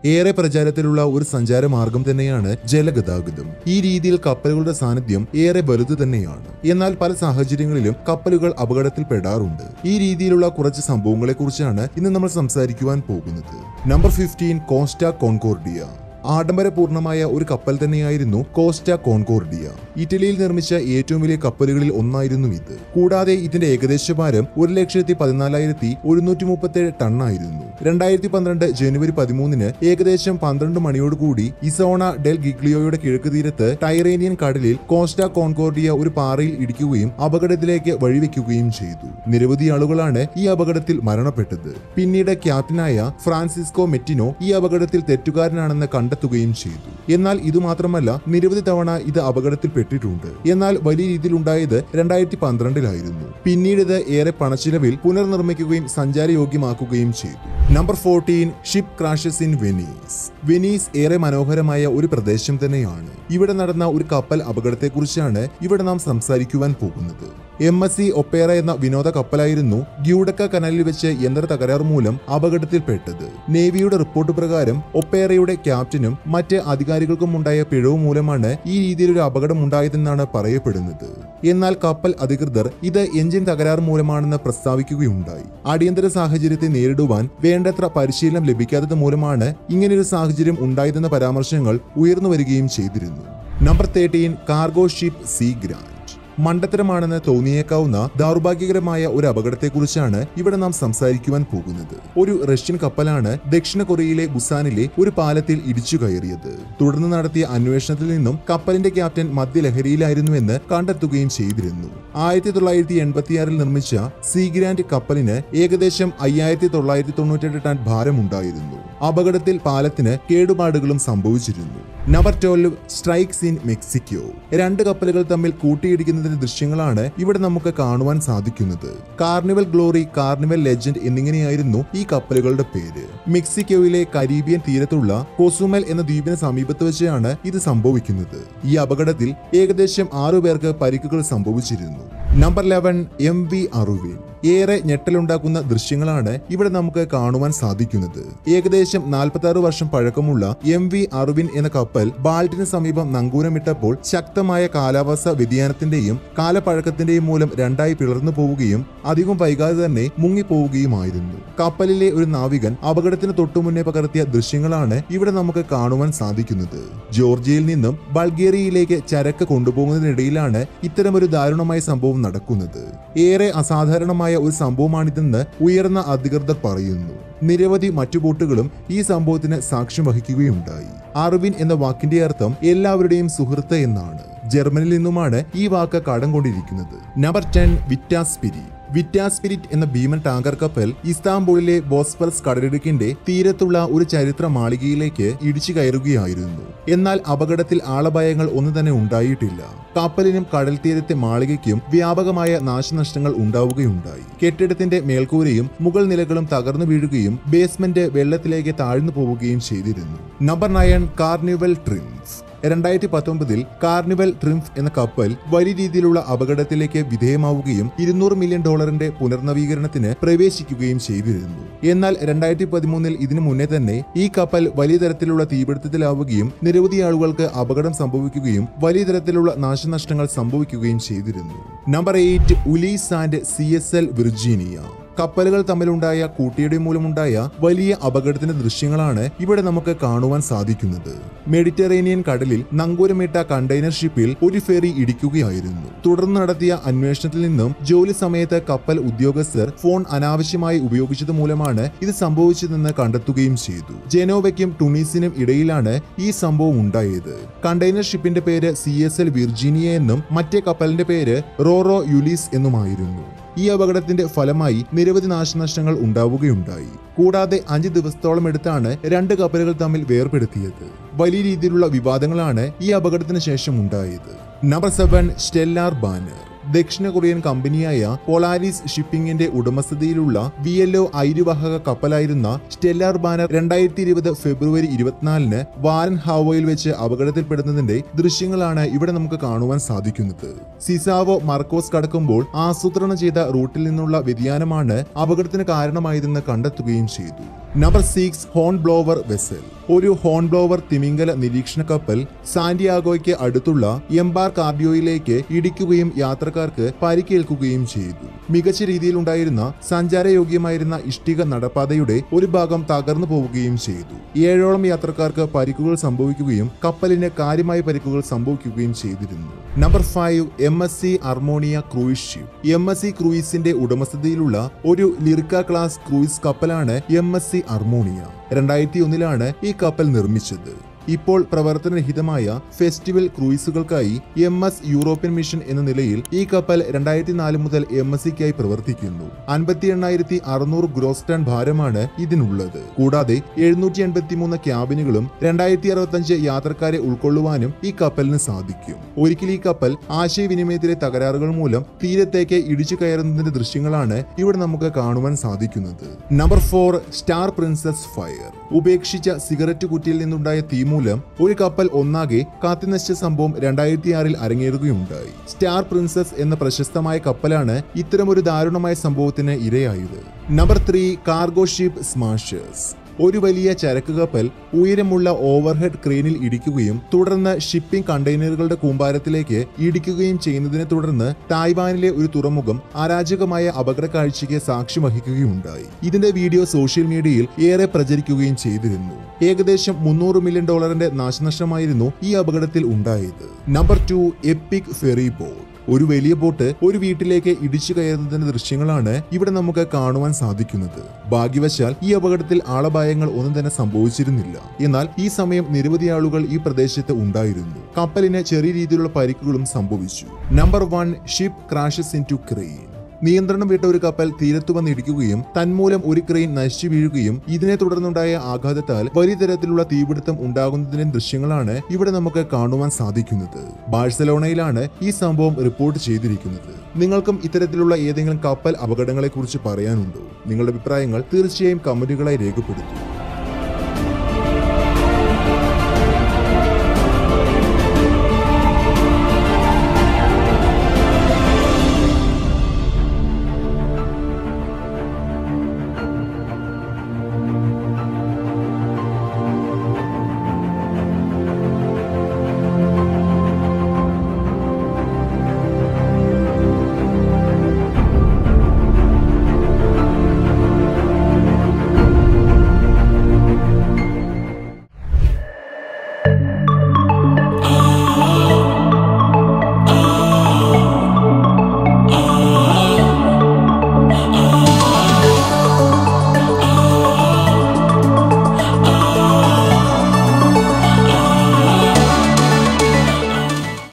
ഏറെ പ്രചാരത്തിലുള്ള ഒരു സഞ്ചാര മാർഗം തന്നെയാണ് ജലഗതാഗതം ഈ രീതിയിൽ കപ്പലുകളുടെ സാന്നിധ്യം ഏറെ വലുത് തന്നെയാണ് എന്നാൽ പല സാഹചര്യങ്ങളിലും കപ്പലുകൾ അപകടത്തിൽപ്പെടാറുണ്ട് ഈ രീതിയിലുള്ള കുറച്ച് സംഭവങ്ങളെ കുറിച്ചാണ് ഇന്ന് നമ്മൾ സംസാരിക്കുവാൻ പോകുന്നത് നമ്പർ ഫിഫ്റ്റീൻ കോസ്റ്റ കോൺകോർഡിയ ആഡംബരപൂർണമായ ഒരു കപ്പൽ തന്നെയായിരുന്നു കോസ്റ്റ കോൺകോർഡിയ ഇറ്റലിയിൽ നിർമ്മിച്ച ഏറ്റവും വലിയ കപ്പലുകളിൽ ഒന്നായിരുന്നു ഇത് കൂടാതെ ഇതിന്റെ ഏകദേശ ഭാരം ഒരു ലക്ഷത്തി പതിനാലായിരത്തി ഒരുന്നൂറ്റി മുപ്പത്തേഴ് ടണ്ണായിരുന്നു രണ്ടായിരത്തി പന്ത്രണ്ട് ജനുവരി പതിമൂന്നിന് ഏകദേശം പന്ത്രണ്ട് മണിയോടുകൂടി ഇസോണ ഡെൽ ഗിഗ്ലിയോയുടെ കിഴക്ക് തീരത്ത് ടൈറേനിയൻ കടലിൽ കോസ്റ്റ കോൺകോർഡിയ ഒരു പാറയിൽ ഇടിക്കുകയും അപകടത്തിലേക്ക് വഴിവെക്കുകയും ചെയ്തു നിരവധി ആളുകളാണ് ഈ അപകടത്തിൽ മരണപ്പെട്ടത് പിന്നീട് ക്യാപ്റ്റനായ ഫ്രാൻസിസ്കോ മെറ്റിനോ ഈ അപകടത്തിൽ തെറ്റുകാരനാണെന്ന് കണ്ടെത്തുകയും ചെയ്തു എന്നാൽ ഇതുമാത്രമല്ല നിരവധി തവണ ഇത് അപകടത്തിൽപ്പെട്ടിട്ടുണ്ട് എന്നാൽ വലിയ രീതിയിൽ ഉണ്ടായത് രണ്ടായിരത്തി പന്ത്രണ്ടിലായിരുന്നു പിന്നീട് ഇത് ഏറെ പണച്ചിലവിൽ പുനർനിർമ്മിക്കുകയും സഞ്ചാരയോഗ്യമാക്കുകയും ചെയ്തു number fourteen ship crashes in Venice Venice ഏറെ മനോഹരമായ ഒരു പ്രദേശം തന്നെയാണ് ഇവിടെ നടന്ന ഒരു കപ്പൽ അപകടത്തെക്കുറിച്ചാണ് ഇവിടെ നാം സംസാരിക്കുവാൻ പോകുന്നത് എം എസ് സി ഒപ്പേറ എന്ന വിനോദ കപ്പലായിരുന്നു ഗ്യൂഡക്ക കനാലിൽ വെച്ച് യന്ത്ര തകരാർ മൂലം അപകടത്തിൽപ്പെട്ടത് നേവിയുടെ റിപ്പോർട്ട് പ്രകാരം ഒപ്പേറയുടെ ക്യാപ്റ്റനും മറ്റ് അധികാരികൾക്കും ഉണ്ടായ പിഴവ് മൂലമാണ് ഈ രീതിയിലൊരു അപകടം ഉണ്ടായതെന്നാണ് പറയപ്പെടുന്നത് എന്നാൽ കപ്പൽ അധികൃതർ ഇത് എഞ്ചിൻ തകരാർ മൂലമാണെന്ന് പ്രസ്താവിക്കുകയുണ്ടായി അടിയന്തര സാഹചര്യത്തെ നേരിടുവാൻ വേണ്ടത്ര പരിശീലനം ലഭിക്കാത്തത് മൂലമാണ് ഇങ്ങനെയൊരു സാഹചര്യം ഉണ്ടായതെന്ന പരാമർശങ്ങൾ ഉയർന്നു വരികയും ചെയ്തിരുന്നു number thirteen cargo ship Sea Grand മണ്ടത്തരമാണെന്ന് തോന്നിയേക്കാവുന്ന ദൗർഭാഗ്യകരമായ ഒരു അപകടത്തെക്കുറിച്ചാണ് ഇവിടെ നാം സംസാരിക്കുവാൻ പോകുന്നത് ഒരു റഷ്യൻ കപ്പലാണ് ദക്ഷിണ കൊറിയയിലെ ബുസാനിലെ ഒരു പാലത്തിൽ ഇടിച്ചു കയറിയത് തുടർന്ന് നടത്തിയ അന്വേഷണത്തിൽ നിന്നും കപ്പലിന്റെ ക്യാപ്റ്റൻ മദ്യലഹരിയിലായിരുന്നുവെന്ന് കണ്ടെത്തുകയും ചെയ്തിരുന്നു ആയിരത്തി തൊള്ളായിരത്തി എൺപത്തിയാറിൽ നിർമ്മിച്ച സീഗ്രാൻഡ് കപ്പലിന് ഏകദേശം അയ്യായിരത്തി തൊള്ളായിരത്തി തൊണ്ണൂറ്റെട്ട് ടൺ ഭാരമുണ്ടായിരുന്നു അപകടത്തിൽ പാലത്തിന് കേടുപാടുകളും സംഭവിച്ചിരുന്നു number twelve strikes in Mexico രണ്ട് കപ്പലുകൾ തമ്മിൽ കൂട്ടിയിടിക്കുന്നതിന്റെ ദൃശ്യങ്ങളാണ് ഇവിടെ നമുക്ക് കാണുവാൻ സാധിക്കുന്നത് കാർണിവൽ ഗ്ലോറി കാർണിവൽ ലെജൻഡ് എന്നിങ്ങനെയായിരുന്നു ഈ കപ്പലുകളുടെ പേര് മെക്സിക്കോയിലെ കരീബിയൻ തീരത്തുള്ള കൊസുമൽ എന്ന ദ്വീപിന് സമീപത്ത് വെച്ചാണ് ഇത് സംഭവിക്കുന്നത് ഈ അപകടത്തിൽ ഏകദേശം ആറു പേർക്ക് പരിക്കുകൾ സംഭവിച്ചിരുന്നു നമ്പർ ലെവൻ എം വി അറുവിൻ ഏറെ ഞെട്ടലുണ്ടാക്കുന്ന ദൃശ്യങ്ങളാണ് ഇവിടെ നമുക്ക് കാണുവാൻ സാധിക്കുന്നത് ഏകദേശം നാൽപ്പത്തി ആറ് വർഷം പഴക്കമുള്ള എം വി അറുവിൻ എന്ന കപ്പൽ ബാൾട്ടിന് സമീപം നങ്കൂരമിട്ടപ്പോൾ ശക്തമായ കാലാവസ്ഥ വ്യതിയാനത്തിന്റെയും കാലപ്പഴക്കത്തിന്റെയും മൂലം രണ്ടായി പിളർന്നു പോവുകയും അധികം വൈകാതെ തന്നെ മുങ്ങിപ്പോവുകയുമായിരുന്നു കപ്പലിലെ ഒരു നാവികൻ അപകടത്തിന് തൊട്ടുമുന്നേ പകർത്തിയ ദൃശ്യങ്ങളാണ് ഇവിടെ നമുക്ക് കാണുവാൻ സാധിക്കുന്നത് ജോർജിയയിൽ നിന്നും ബൾഗേറിയയിലേക്ക് ചരക്ക് കൊണ്ടുപോകുന്നതിനിടയിലാണ് ഇത്തരമൊരു ദാരുണമായ സംഭവം നടക്കുന്നത് ഏറെ അസാധാരണമായ ഒരു സംഭവമാണിതെന്ന് ഉയർന്ന അധികൃതർ പറയുന്നു നിരവധി മറ്റു ബോട്ടുകളും ഈ സംഭവത്തിന് സാക്ഷ്യം വഹിക്കുകയുണ്ടായി അർവിൻ എന്ന വാക്കിന്റെ അർത്ഥം എല്ലാവരുടെയും സുഹൃത്ത് എന്നാണ് ജർമ്മനിയിൽ നിന്നുമാണ് ഈ വാക്ക് കടം കൊണ്ടിരിക്കുന്നത് നമ്പർ ടെൻ വിറ്റാസ്പിരി വിറ്റാസ്പിരിറ്റ് എന്ന ഭീമൻ ടാങ്കർ കപ്പൽ ഇസ്താംബൂളിലെ ബോസ്ഫറസ് കടലിടുക്കിന്റെ തീരത്തുള്ള ഒരു ചരിത്ര മാളികയിലേക്ക് ഇടിച്ചു കയറുകയായിരുന്നു എന്നാൽ അപകടത്തിൽ ആളപായങ്ങൾ ഒന്നും തന്നെ ഉണ്ടായിട്ടില്ല കപ്പലിനും കടൽ തീരത്തെ മാളികയ്ക്കും വ്യാപകമായ നാശനഷ്ടങ്ങൾ ഉണ്ടാവുകയുണ്ടായി കെട്ടിടത്തിന്റെ മേൽക്കൂരയും മുകൾ നിലകളും തകർന്നു വീഴുകയും ബേസ്മെന്റ് വെള്ളത്തിലേക്ക് താഴ്ന്നു പോവുകയും ചെയ്തിരുന്നു നമ്പർ നയൻ കാർണിവൽ ട്രിംസ് രണ്ടായിരത്തി പത്തൊമ്പതിൽ കാർണിവൽ ട്രിംഫ് എന്ന കപ്പൽ വലിയ രീതിയിലുള്ള അപകടത്തിലേക്ക് വിധേയമാവുകയും ഇരുന്നൂറ് മില്യൺ ഡോളറിന്റെ പുനർനവീകരണത്തിന് പ്രവേശിക്കുകയും ചെയ്തിരുന്നു എന്നാൽ രണ്ടായിരത്തി പതിമൂന്നിൽ ഇതിനു മുന്നേ തന്നെ ഈ കപ്പൽ വലിയ തരത്തിലുള്ള തീപിടുത്തത്തിലാവുകയും നിരവധി ആളുകൾക്ക് അപകടം സംഭവിക്കുകയും വലിയ തരത്തിലുള്ള നാശനഷ്ടങ്ങൾ സംഭവിക്കുകയും ചെയ്തിരുന്നു number eight Ulysses and C S L Virginia കപ്പലുകൾ തമ്മിലുണ്ടായ കൂട്ടിയിടി മൂലമുണ്ടായ വലിയ അപകടത്തിന്റെ ദൃശ്യങ്ങളാണ് ഇവിടെ നമുക്ക് കാണുവാൻ സാധിക്കുന്നത് മെഡിറ്ററേനിയൻ കടലിൽ നങ്കൂരമിട്ട കണ്ടെയ്നർ ഷിപ്പിൽ ഒരു ഫെറി ഇടിക്കുകയായിരുന്നു തുടർന്ന് നടത്തിയ അന്വേഷണത്തിൽ നിന്നും ജോലി സമയത്ത് കപ്പൽ ഉദ്യോഗസ്ഥർ ഫോൺ അനാവശ്യമായി ഉപയോഗിച്ചത് മൂലമാണ് ഇത് സംഭവിച്ചതെന്ന് കണ്ടെത്തുകയും ചെയ്തു ജനോവയ്ക്കും ടുണീസിനും ഇടയിലാണ് ഈ സംഭവം ഉണ്ടായത് കണ്ടെയ്നർ ഷിപ്പിന്റെ പേര് സി എസ് എൽ വിർജീനിയ എന്നും മറ്റേ കപ്പലിന്റെ പേര് റോറോ യുലീസ് എന്നുമായിരുന്നു ഈ അപകടത്തിന്റെ ഫലമായി നിരവധി നാശനഷ്ടങ്ങൾ ഉണ്ടാവുകയുണ്ടായി കൂടാതെ അഞ്ച് ദിവസത്തോളം എടുത്താണ് രണ്ട് കപ്പലുകൾ തമ്മിൽ വേർപെടുത്തിയത് വലിയ രീതിയിലുള്ള വിവാദങ്ങളാണ് ഈ അപകടത്തിന് ശേഷം ഉണ്ടായത് നമ്പർ സെവൻ സ്റ്റെല്ലാർ ബാനർ ദക്ഷിണ കൊറിയൻ കമ്പനിയായ പൊളാരിസ് ഷിപ്പിംഗിന്റെ ഉടമസ്ഥതയിലുള്ള വി എൽ ഒ ഐരുവാഹക കപ്പലായിരുന്ന സ്റ്റെല്ലാർ ബാനർ രണ്ടായിരത്തി ഇരുപത് ഫെബ്രുവരി ഇരുപത്തിനാലിന് വാരൻ ഹാവോയിൽ വെച്ച് അപകടത്തിൽപ്പെടുന്നതിന്റെ ദൃശ്യങ്ങളാണ് ഇവിടെ നമുക്ക് കാണുവാൻ സാധിക്കുന്നത് സിസാവോ മർക്കോസ് കടക്കുമ്പോൾ ആസൂത്രണം ചെയ്ത റൂട്ടിൽ നിന്നുള്ള വ്യതിയാനമാണ് അപകടത്തിന് കാരണമായതെന്ന് കണ്ടെത്തുകയും ചെയ്തു number six Hornblower vessel ഒരു ഹോൺ ബ്ലോവർ തിമിംഗല നിരീക്ഷണ കപ്പൽ സാന്റിയാഗോയ്ക്ക് അടുത്തുള്ള എംബാർ കാബിയോയിലേക്ക് ഇടിക്കുകയും യാത്രക്കാർക്ക് പരിക്കേൽക്കുകയും ചെയ്തു മികച്ച രീതിയിലുണ്ടായിരുന്ന സഞ്ചാരയോഗ്യമായിരുന്ന ഇഷ്ടിക നടപ്പാതയുടെ ഒരു ഭാഗം തകർന്നു പോവുകയും ചെയ്തു ഏഴോളം യാത്രക്കാർക്ക് പരിക്കുകൾ സംഭവിക്കുകയും കപ്പലിന് കാര്യമായ പരിക്കുകൾ സംഭവിക്കുകയും ചെയ്തിരുന്നു number five M S C Armonia cruise ship M S C ക്രൂയിസിന്റെ ഉടമസ്ഥതയിലുള്ള ഒരു ലിറിക്ക ക്ലാസ് ക്രൂയിസ് കപ്പലാണ് എം എസ് സി അർമോണിയ രണ്ടായിരത്തി ഒന്നിലാണ് ഈ കപ്പൽ നിർമ്മിച്ചത് ഇപ്പോൾ പ്രവർത്തനരഹിതമായ ഫെസ്റ്റിവൽ ക്രൂയിസുകൾക്കായി എം എസ് യൂറോപ്യൻ മിഷൻ എന്ന നിലയിൽ ഈ കപ്പൽ രണ്ടായിരത്തി നാല് മുതൽ എം എസ് സിക്കായി പ്രവർത്തിക്കുന്നു അൻപത്തി എണ്ണായിരത്തി അറുന്നൂറ് ഗ്രോസ് ടൺ ഭാരമാണ് ഇതിനുള്ളത് കൂടാതെ എഴുന്നൂറ്റി എൺപത്തി മൂന്ന് ക്യാബിനുകളും രണ്ടായിരത്തി അറുപത്തഞ്ച് യാത്രക്കാരെ ഉൾക്കൊള്ളുവാനും ഈ കപ്പലിന് സാധിക്കും ഒരിക്കൽ ഈ കപ്പൽ ആശയവിനിമയത്തിലെ തകരാറുകൾ മൂലം തീരത്തേക്ക് ഇടിച്ചു കയറുന്നതിന്റെ ദൃശ്യങ്ങളാണ് ഇവിടെ നമുക്ക് കാണുവാൻ സാധിക്കുന്നത് number four Star Princess fire ഉപേക്ഷിച്ച സിഗരറ്റ് കുറ്റിയിൽ നിന്നുണ്ടായ തീ മൂലം ഒരു കപ്പൽ ഒന്നാകെ കത്തിനശിച്ച സംഭവം രണ്ടായിരത്തി ആറിൽ അരങ്ങേറുകയുണ്ടായി സ്റ്റാർ പ്രിൻസസ് എന്ന പ്രശസ്തമായ കപ്പലാണ് ഇത്തരമൊരു ദാരുണമായ സംഭവത്തിന് ഇരയായത് number three cargo ship smashers ഒരു വലിയ ചരക്ക് കപ്പൽ ഉയരമുള്ള ഓവർഹെഡ് ക്രെയിനിൽ ഇടിക്കുകയും തുടർന്ന് ഷിപ്പിംഗ് കണ്ടെയ്നറുകളുടെ കൂമ്പാരത്തിലേക്ക് ഇടിക്കുകയും ചെയ്യുന്നതിനെ തുടർന്ന് തായ്വാനിലെ ഒരു തുറമുഖം അരാജകമായ അപകട കാഴ്ചയ്ക്ക് സാക്ഷ്യം വഹിക്കുകയുണ്ടായി ഇതിന്റെ വീഡിയോ സോഷ്യൽ മീഡിയയിൽ ഏറെ പ്രചരിക്കുകയും ചെയ്തിരുന്നു ഏകദേശം മുന്നൂറ് മില്യൺ ഡോളറിന്റെ നാശനഷ്ടമായിരുന്നു ഈ അപകടത്തിൽ ഉണ്ടായത് number two Epic ferry boat ഒരു വലിയ ബോട്ട് ഒരു വീട്ടിലേക്ക് ഇടിച്ചു കയറുന്നതിന്റെ ദൃശ്യങ്ങളാണ് ഇവിടെ നമുക്ക് കാണുവാൻ സാധിക്കുന്നത് ഭാഗ്യവശാൽ ഈ അപകടത്തിൽ ആളപായങ്ങൾ ഒന്നും തന്നെ സംഭവിച്ചിരുന്നില്ല എന്നാൽ ഈ സമയം നിരവധി ആളുകൾ ഈ പ്രദേശത്ത് ഉണ്ടായിരുന്നു കപ്പലിന് ചെറിയ രീതിയിലുള്ള പരിക്കുകളും സംഭവിച്ചു number one ship crashes into crane നിയന്ത്രണം വിട്ട ഒരു കപ്പൽ തീരത്തു വന്ന് ഇടിക്കുകയും തന്മൂലം ഒരു ക്രെയിൻ നശിച്ചു വീഴുകയും ഇതിനെ തുടർന്നുണ്ടായ ആഘാതത്താൽ വലിയ തരത്തിലുള്ള തീപിടുത്തം ഉണ്ടാകുന്നതിന്റെ ദൃശ്യങ്ങളാണ് ഇവിടെ നമുക്ക് കാണുവാൻ സാധിക്കുന്നത് ബാഴ്സലോണയിലാണ് ഈ സംഭവം റിപ്പോർട്ട് ചെയ്തിരിക്കുന്നത് നിങ്ങൾക്കും ഇത്തരത്തിലുള്ള ഏതെങ്കിലും കപ്പൽ അപകടങ്ങളെക്കുറിച്ച് പറയാനുണ്ടോ നിങ്ങളുടെ അഭിപ്രായങ്ങൾ തീർച്ചയായും കമന്റുകളായി രേഖപ്പെടുത്തൂ